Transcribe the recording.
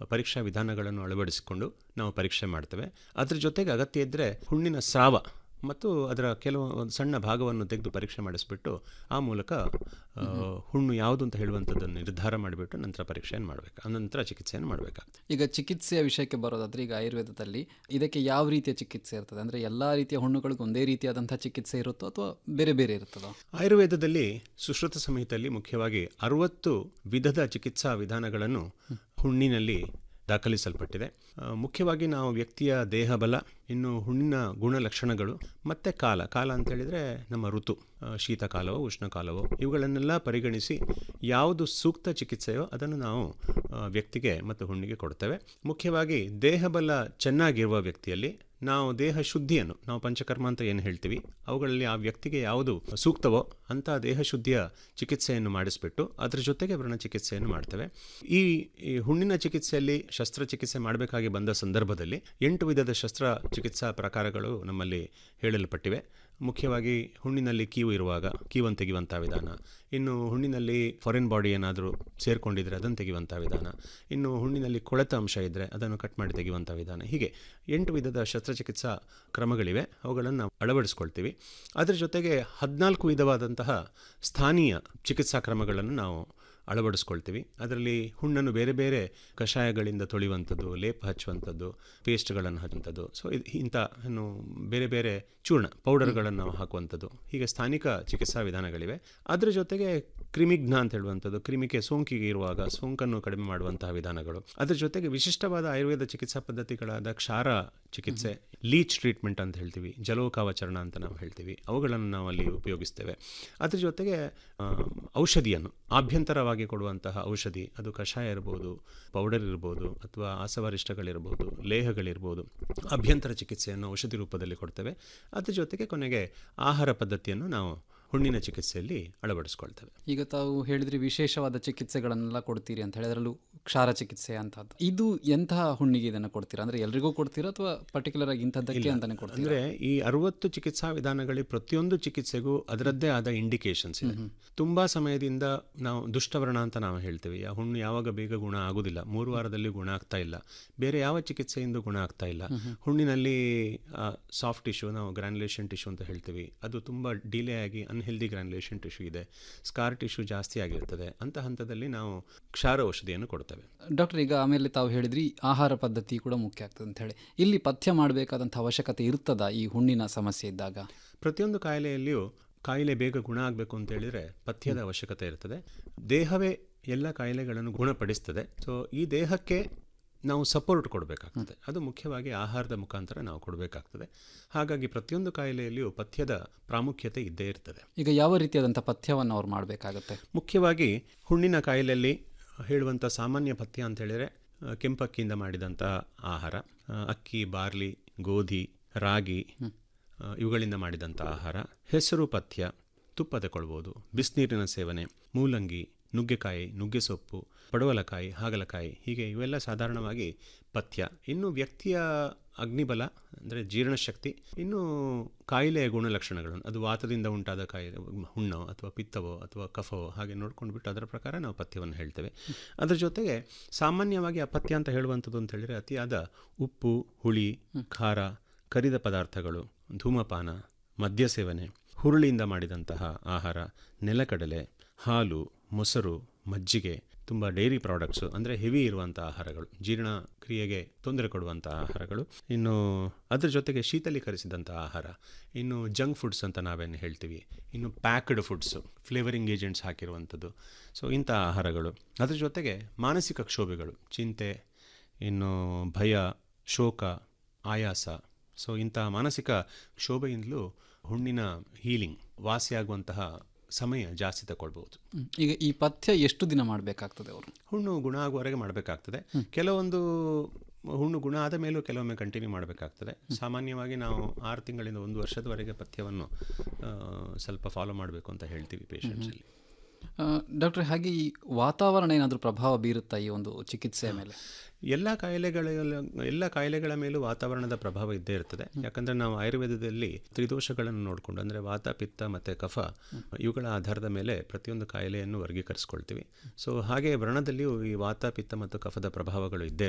ಪರೀಕ್ಷಾ ವಿಧಾನಗಳನ್ನು ಅಳವಡಿಸಿಕೊಂಡು ನಾವು ಪರೀಕ್ಷೆ ಮಾಡ್ತೇವೆ ಅದ್ರ ಜೊತೆಗೆ ಅಗತ್ಯ ಇದ್ದರೆ ಹುಣ್ಣಿನ ಸ್ರಾವ ಮತ್ತು ಅದರ ಕೆಲವು ಒಂದು ಸಣ್ಣ ಭಾಗವನ್ನು ತೆಗೆದು ಪರೀಕ್ಷೆ ಮಾಡಿಸ್ಬಿಟ್ಟು ಆ ಮೂಲಕ ಆ, ಹುಣ್ಣು ಯಾವುದು ಅಂತ ಹೇಳುವಂಥದ್ದನ್ನು ನಿರ್ಧಾರ ಮಾಡಿಬಿಟ್ಟು ನಂತರ ಪರೀಕ್ಷೆಯನ್ನು ಮಾಡಬೇಕು ಅನಂತರ ಚಿಕಿತ್ಸೆಯನ್ನು ಮಾಡಬೇಕಾಗ್ತದೆ ಈಗ ಚಿಕಿತ್ಸೆಯ ವಿಷಯಕ್ಕೆ ಬರೋದಾದ್ರೆ ಈಗ ಆಯುರ್ವೇದದಲ್ಲಿ ಇದಕ್ಕೆ ಯಾವ ರೀತಿಯ ಚಿಕಿತ್ಸೆ ಇರ್ತದೆ ಅಂದರೆ ಎಲ್ಲ ರೀತಿಯ ಹುಣ್ಣುಗಳಿಗೂ ಒಂದೇ ರೀತಿಯಾದಂಥ ಚಿಕಿತ್ಸೆ ಇರುತ್ತೋ ಅಥವಾ ಬೇರೆ ಬೇರೆ ಇರುತ್ತದೋ ಆಯುರ್ವೇದದಲ್ಲಿ ಸುಶ್ರುತ ಸಂಹಿತೆಯಲ್ಲಿ ಮುಖ್ಯವಾಗಿ ಅರುವತ್ತು ವಿಧದ ಚಿಕಿತ್ಸಾ ವಿಧಾನಗಳನ್ನು ಹುಣ್ಣಿನಲ್ಲಿ ದಾಖಲಿಸಲ್ಪಟ್ಟಿದೆ ಆ, ಮುಖ್ಯವಾಗಿ ನಾವು ವ್ಯಕ್ತಿಯ ದೇಹಬಲ ಇನ್ನು ಹುಣ್ಣಿನ ಗುಣಲಕ್ಷಣಗಳು ಮತ್ತು ಕಾಲ ಕಾಲ ಅಂತೇಳಿದರೆ ನಮ್ಮ ಋತು ಆ, ಶೀತಕಾಲವೋ ಉಷ್ಣಕಾಲವೋ ಇವುಗಳನ್ನೆಲ್ಲ ಪರಿಗಣಿಸಿ ಯಾವುದು ಸೂಕ್ತ ಚಿಕಿತ್ಸೆಯೋ ಅದನ್ನು ನಾವು ಆ, ವ್ಯಕ್ತಿಗೆ ಮತ್ತು ಹುಣ್ಣಿಗೆ ಕೊಡ್ತೇವೆ ಮುಖ್ಯವಾಗಿ ದೇಹಬಲ ಚೆನ್ನಾಗಿರುವ ವ್ಯಕ್ತಿಯಲ್ಲಿ ನಾವು ದೇಹ ಶುದ್ಧಿಯನ್ನು ನಾವು ಪಂಚಕರ್ಮ ಅಂತ ಏನು ಹೇಳ್ತೀವಿ ಅವುಗಳಲ್ಲಿ ಆ ವ್ಯಕ್ತಿಗೆ ಯಾವುದು ಸೂಕ್ತವೋ ಅಂಥ ದೇಹ ಶುದ್ಧಿಯ ಚಿಕಿತ್ಸೆಯನ್ನು ಮಾಡಿಸ್ಬಿಟ್ಟು ಅದರ ಜೊತೆಗೆ ವ್ರಣ ಚಿಕಿತ್ಸೆಯನ್ನು ಮಾಡ್ತೇವೆ ಈ ಈ ಹುಣ್ಣಿನ ಚಿಕಿತ್ಸೆಯಲ್ಲಿ ಶಸ್ತ್ರಚಿಕಿತ್ಸೆ ಮಾಡಬೇಕಾಗಿ ಬಂದ ಸಂದರ್ಭದಲ್ಲಿ ಎಂಟು ವಿಧದ ಶಸ್ತ್ರ ಚಿಕಿತ್ಸಾ ಪ್ರಕಾರಗಳು ನಮ್ಮಲ್ಲಿ ಹೇಳಲ್ಪಟ್ಟಿವೆ ಮುಖ್ಯವಾಗಿ ಹುಣ್ಣಿನಲ್ಲಿ ಕೀವು ಇರುವಾಗ ಕೀವನ್ನು ತೆಗೆಯುವಂಥ ವಿಧಾನ ಇನ್ನು ಹುಣ್ಣಿನಲ್ಲಿ ಫಾರಿನ್ ಬಾಡಿ ಏನಾದರೂ ಸೇರಿಕೊಂಡಿದ್ರೆ ಅದನ್ನು ತೆಗೆಯುವಂಥ ವಿಧಾನ ಇನ್ನು ಹುಣ್ಣಿನಲ್ಲಿ ಕೊಳೆತ ಅಂಶ ಇದ್ದರೆ ಅದನ್ನು ಕಟ್ ಮಾಡಿ ತೆಗೆಯುವಂಥ ವಿಧಾನ ಹೀಗೆ ಎಂಟು ವಿಧದ ಶಸ್ತ್ರಚಿಕಿತ್ಸಾ ಕ್ರಮಗಳಿವೆ ಅವುಗಳನ್ನು ನಾವು ಅಳವಡಿಸ್ಕೊಳ್ತೀವಿ ಅದರ ಜೊತೆಗೆ ಹದಿನಾಲ್ಕು ವಿಧವಾದಂತಹ ಸ್ಥಾನೀಯ ಚಿಕಿತ್ಸಾ ಕ್ರಮಗಳನ್ನು ನಾವು ಅಳವಡಿಸ್ಕೊಳ್ತೀವಿ ಅದರಲ್ಲಿ ಹುಣ್ಣನ್ನು ಬೇರೆ ಬೇರೆ ಕಷಾಯಗಳಿಂದ ತೊಳೆಯುವಂಥದ್ದು ಲೇಪ ಹಚ್ಚುವಂಥದ್ದು ಪೇಸ್ಟ್ಗಳನ್ನು ಹಚ್ಚುವಂಥದ್ದು ಸೊ ಇದು ಇಂಥ ಇನ್ನು ಬೇರೆ ಬೇರೆ ಚೂರ್ಣ ಪೌಡರ್ಗಳನ್ನು ನಾವು ಹಾಕುವಂಥದ್ದು ಹೀಗೆ ಸ್ಥಾನಿಕ ಚಿಕಿತ್ಸಾ ವಿಧಾನಗಳಿವೆ ಅದರ ಜೊತೆಗೆ ಕ್ರಿಮಿಘ್ನ ಅಂತ ಹೇಳುವಂಥದ್ದು ಕ್ರಿಮಿಕೆ ಸೋಂಕಿಗೆ ಇರುವಾಗ ಸೋಂಕನ್ನು ಕಡಿಮೆ ಮಾಡುವಂತಹ ವಿಧಾನಗಳು ಅದರ ಜೊತೆಗೆ ವಿಶಿಷ್ಟವಾದ ಆಯುರ್ವೇದ ಚಿಕಿತ್ಸಾ ಪದ್ಧತಿಗಳಾದ ಕ್ಷಾರ ಚಿಕಿತ್ಸೆ ಲೀಚ್ ಟ್ರೀಟ್ಮೆಂಟ್ ಅಂತ ಹೇಳ್ತೀವಿ ಜಲೋಕಾವಚರಣ ಅಂತ ನಾವು ಹೇಳ್ತೀವಿ ಅವುಗಳನ್ನು ನಾವು ಅಲ್ಲಿ ಉಪಯೋಗಿಸ್ತೇವೆ ಅದ್ರ ಜೊತೆಗೆ ಆ, ಔಷಧಿಯನ್ನು ಆಭ್ಯಂತರವಾಗಿ ಕೊಡುವಂತಹ ಔಷಧಿ ಅದು ಕಷಾಯ ಇರ್ಬೋದು ಪೌಡರ್ ಇರ್ಬೋದು ಅಥವಾ ಆಸವರಿಷ್ಟಗಳಿರ್ಬೋದು ಲೇಹಗಳಿರ್ಬೋದು ಅಭ್ಯಂತರ ಚಿಕಿತ್ಸೆಯನ್ನು ಔಷಧಿ ರೂಪದಲ್ಲಿ ಕೊಡ್ತೇವೆ ಅದ್ರ ಜೊತೆಗೆ ಕೊನೆಗೆ ಆಹಾರ ಪದ್ಧತಿಯನ್ನು ನಾವು ಹುಣ್ಣಿನ ಚಿಕಿತ್ಸೆಯಲ್ಲಿ ಅಳವಡಿಸ್ಕೊಳ್ತೇವೆ ಈಗ ತಾವು ಹೇಳಿದ್ರಿ ವಿಶೇಷವಾದ ಚಿಕಿತ್ಸೆಗಳನ್ನೆಲ್ಲ ಕೊಡ್ತೀರಿ ಅಂತ ಹೇಳಿ ಅದರಲ್ಲೂ ಕ್ಷಾರ ಚಿಕಿತ್ಸೆ ಅಂತದ್ದು ಇದು ಎಂತಹ ಹುಣ್ಣಿಗೆ ಇದನ್ನು ಕೊಡ್ತೀರಾ ಅಂದರೆ ಎಲ್ರಿಗೂ ಕೊಡ್ತೀರಾ ಅಥವಾ ಪರ್ಟಿಕ್ಯುಲರ್ ಆಗಿ ಇಂಥದ್ದಕ್ಕೆ ಅಂತಾನೆ ಕೊಡ್ತೀರಾ ಅಂದರೆ ಈ ಅರವತ್ತು ಚಿಕಿತ್ಸಾ ವಿಧಾನಗಳಲ್ಲಿ ಪ್ರತಿಯೊಂದು ಚಿಕಿತ್ಸೆಗೂ ಅದರದ್ದೇ ಆದ ಇಂಡಿಕೇಶನ್ಸ್ ಇದೆ ತುಂಬ ಸಮಯದಿಂದ ನಾವು ದುಷ್ಟವರ್ಣ ಅಂತ ನಾವು ಹೇಳ್ತೀವಿ ಆ ಹುಣ್ಣು ಯಾವಾಗ ಬೇಗ ಗುಣ ಆಗೋದಿಲ್ಲ ಮೂರು ವಾರದಲ್ಲಿ ಗುಣ ಆಗ್ತಾ ಇಲ್ಲ ಬೇರೆ ಯಾವ ಚಿಕಿತ್ಸೆಯಿಂದ ಗುಣ ಆಗ್ತಾ ಇಲ್ಲ ಹುಣ್ಣಿನಲ್ಲಿ ಸಾಫ್ಟ್ ಟಿಶ್ಯೂ ನಾವು ಗ್ರ್ಯಾನ್ಯುಲೇಷನ್ ಟಿಶ್ಯೂ ಅಂತ ಹೇಳ್ತೀವಿ ಅದು ತುಂಬ ಡಿಲೇ ಆಗಿ ಅನ್ಹೆಲ್ದಿ ಗ್ರ್ಯಾನ್ಯುಲೇಷನ್ ಟಿಶ್ಯೂ ಇದೆ ಸ್ಕಾರ್ ಟಿಶ್ಯೂ ಜಾಸ್ತಿ ಆಗಿರ್ತದೆ ಅಂತ ಹಂತದಲ್ಲಿ ನಾವು ಕ್ಷಾರ ಔಷಧಿಯನ್ನು ಕೊಡ್ತೇವೆ ಡಾಕ್ಟರ್ ಈಗ ಆಮೇಲೆ ತಾವು ಹೇಳಿದ್ರಿ ಆಹಾರ ಪದ್ಧತಿ ಕೂಡ ಮುಖ್ಯ ಆಗ್ತದೆ ಅಂತ ಹೇಳಿ ಇಲ್ಲಿ ಪಥ್ಯ ಮಾಡಬೇಕಾದಂಥ ಅವಶ್ಯಕತೆ ಇರ್ತದ ಈ ಹುಣ್ಣಿನ ಸಮಸ್ಯೆ ಇದ್ದಾಗ ಪ್ರತಿಯೊಂದು ಕಾಯಿಲೆಯಲ್ಲಿಯೂ ಕಾಯಿಲೆ ಬೇಗ ಗುಣ ಆಗಬೇಕು ಅಂತ ಹೇಳಿದರೆ ಪಥ್ಯದ ಅವಶ್ಯಕತೆ ಇರ್ತದೆ ದೇಹವೇ ಎಲ್ಲ ಕಾಯಿಲೆಗಳನ್ನು ಗುಣಪಡಿಸ್ತದೆ ಸೊ ಈ ದೇಹಕ್ಕೆ ನಾವು ಸಪೋರ್ಟ್ ಕೊಡಬೇಕಾಗ್ತದೆ ಅದು ಮುಖ್ಯವಾಗಿ ಆಹಾರದ ಮುಖಾಂತರ ನಾವು ಕೊಡಬೇಕಾಗ್ತದೆ ಹಾಗಾಗಿ ಪ್ರತಿಯೊಂದು ಕಾಯಿಲೆಯಲ್ಲಿಯೂ ಪಥ್ಯದ ಪ್ರಾಮುಖ್ಯತೆ ಇದ್ದೇ ಇರ್ತದೆ ಈಗ ಯಾವ ರೀತಿಯಾದಂಥ ಪಥ್ಯವನ್ನು ಅವ್ರು ಮಾಡಬೇಕಾಗತ್ತೆ ಮುಖ್ಯವಾಗಿ ಹುಣ್ಣಿನ ಕಾಯಿಲೆಯಲ್ಲಿ ಹೇಳುವಂಥ ಸಾಮಾನ್ಯ ಪಥ್ಯ ಅಂತ ಹೇಳಿದರೆ ಆ, ಕೆಂಪಕ್ಕಿಯಿಂದ ಮಾಡಿದಂಥ ಆಹಾರ ಆ, ಅಕ್ಕಿ ಬಾರ್ಲಿ ಗೋಧಿ ರಾಗಿ ಆ, ಇವುಗಳಿಂದ ಮಾಡಿದಂಥ ಆಹಾರ ಹೆಸರು ಪಥ್ಯ ತುಪ್ಪ ತಗೊಳ್ಬೋದು ಬಿಸಿನೀರಿನ ಸೇವನೆ ಮೂಲಂಗಿ ನುಗ್ಗೆಕಾಯಿ ನುಗ್ಗೆ ಸೊಪ್ಪು ಪಡವಲಕಾಯಿ ಹಾಗಲಕಾಯಿ ಹೀಗೆ ಇವೆಲ್ಲ ಸಾಧಾರಣವಾಗಿ ಪಥ್ಯ ಇನ್ನು ವ್ಯಕ್ತಿಯ ಅಗ್ನಿಬಲ ಅಂದರೆ ಜೀರ್ಣಶಕ್ತಿ ಇನ್ನು ಕಾಯಿಲೆಯ ಗುಣಲಕ್ಷಣಗಳನ್ನು ಅದು ವಾತದಿಂದ ಉಂಟಾದ ಕಾಯಿಲೆ ಹುಣ್ಣೋ ಅಥವಾ ಪಿತ್ತವೋ ಅಥವಾ ಕಫವೋ ಹಾಗೆ ನೋಡ್ಕೊಂಡು ಬಿಟ್ಟು ಅದರ ಪ್ರಕಾರ ನಾವು ಪಥ್ಯವನ್ನು ಹೇಳ್ತೇವೆ ಅದರ ಜೊತೆಗೆ ಸಾಮಾನ್ಯವಾಗಿ ಆ ಪಥ್ಯ ಅಂತ ಹೇಳುವಂಥದ್ದು ಅಂತ ಹೇಳಿದರೆ ಅತಿಯಾದ ಉಪ್ಪು ಹುಳಿ ಖಾರ ಕರಿದ ಪದಾರ್ಥಗಳು ಧೂಮಪಾನ ಮದ್ಯ ಸೇವನೆ ಹುರುಳಿಯಿಂದ ಮಾಡಿದಂತಹ ಆಹಾರ ನೆಲಕಡಲೆ ಹಾಲು ಮೊಸರು ಮಜ್ಜಿಗೆ ತುಂಬ ಡೈರಿ ಪ್ರಾಡಕ್ಟ್ಸು ಅಂದರೆ ಹೆವಿ ಇರುವಂಥ ಆಹಾರಗಳು ಜೀರ್ಣಕ್ರಿಯೆಗೆ ತೊಂದರೆ ಕೊಡುವಂಥ ಆಹಾರಗಳು ಇನ್ನು ಅದ್ರ ಜೊತೆಗೆ ಶೀತಲೀಕರಿಸಿದಂಥ ಆಹಾರ ಇನ್ನು ಜಂಕ್ ಫುಡ್ಸ್ ಅಂತ ನಾವೇನು ಹೇಳ್ತೀವಿ ಇನ್ನು ಪ್ಯಾಕ್ಡ್ ಫುಡ್ಸು ಫ್ಲೇವರಿಂಗ್ ಏಜೆಂಟ್ಸ್ ಹಾಕಿರುವಂಥದ್ದು ಸೊ ಇಂಥ ಆಹಾರಗಳು ಅದ್ರ ಜೊತೆಗೆ ಮಾನಸಿಕ ಕ್ಷೋಭೆಗಳು ಚಿಂತೆ ಇನ್ನು ಭಯ ಶೋಕ ಆಯಾಸ ಸೊ ಇಂಥ ಮಾನಸಿಕ ಕ್ಷೋಭೆಯಿಂದಲೂ ಹುಣ್ಣಿನ ಹೀಲಿಂಗ್ ವಾಸಿಯಾಗುವಂತಹ ಸಮಯ ಜಾಸ್ತಿ ತಗೊಳ್ಬೋದು ಹ್ಮ್. ಈಗ ಈ ಪಥ್ಯ ಎಷ್ಟು ದಿನ ಮಾಡಬೇಕಾಗ್ತದೆ ಅವರು ಹುಣ್ಣು ಗುಣ ಆಗುವವರೆಗೆ ಮಾಡಬೇಕಾಗ್ತದೆ ಕೆಲವೊಂದು ಹುಣ್ಣು ಗುಣ ಆದ ಮೇಲೂ ಕೆಲವೊಮ್ಮೆ ಕಂಟಿನ್ಯೂ ಮಾಡಬೇಕಾಗ್ತದೆ ಸಾಮಾನ್ಯವಾಗಿ ನಾವು ಆರು ತಿಂಗಳಿಂದ ಒಂದು ವರ್ಷದವರೆಗೆ ಪಥ್ಯವನ್ನು ಆ, ಸ್ವಲ್ಪ ಫಾಲೋ ಮಾಡಬೇಕು ಅಂತ ಹೇಳ್ತೀವಿ ಪೇಷಂಟ್ಸಲ್ಲಿ ಡಾಕ್ಟರ್ ಹಾಗೆ ಈ ವಾತಾವರಣ ಏನಾದರೂ ಪ್ರಭಾವ ಬೀರುತ್ತಾ ಈ ಒಂದು ಚಿಕಿತ್ಸೆಯ ಮೇಲೆ ಎಲ್ಲ ಕಾಯಿಲೆಗಳ ಎಲ್ಲ ಕಾಯಿಲೆಗಳ ಮೇಲೂ ವಾತಾವರಣದ ಪ್ರಭಾವ ಇದ್ದೇ ಇರ್ತದೆ ಯಾಕಂದರೆ ನಾವು ಆಯುರ್ವೇದದಲ್ಲಿ ತ್ರಿದೋಷಗಳನ್ನು ನೋಡಿಕೊಂಡು ಅಂದರೆ ವಾತ ಪಿತ್ತ ಮತ್ತು ಕಫ ಇವುಗಳ ಆಧಾರದ ಮೇಲೆ ಪ್ರತಿಯೊಂದು ಕಾಯಿಲೆಯನ್ನು ವರ್ಗೀಕರಿಸ್ಕೊಳ್ತೀವಿ ಸೊ ಹಾಗೆ ವ್ರಣದಲ್ಲಿಯೂ ಈ ವಾತ ಪಿತ್ತ ಮತ್ತು ಕಫದ ಪ್ರಭಾವಗಳು ಇದ್ದೇ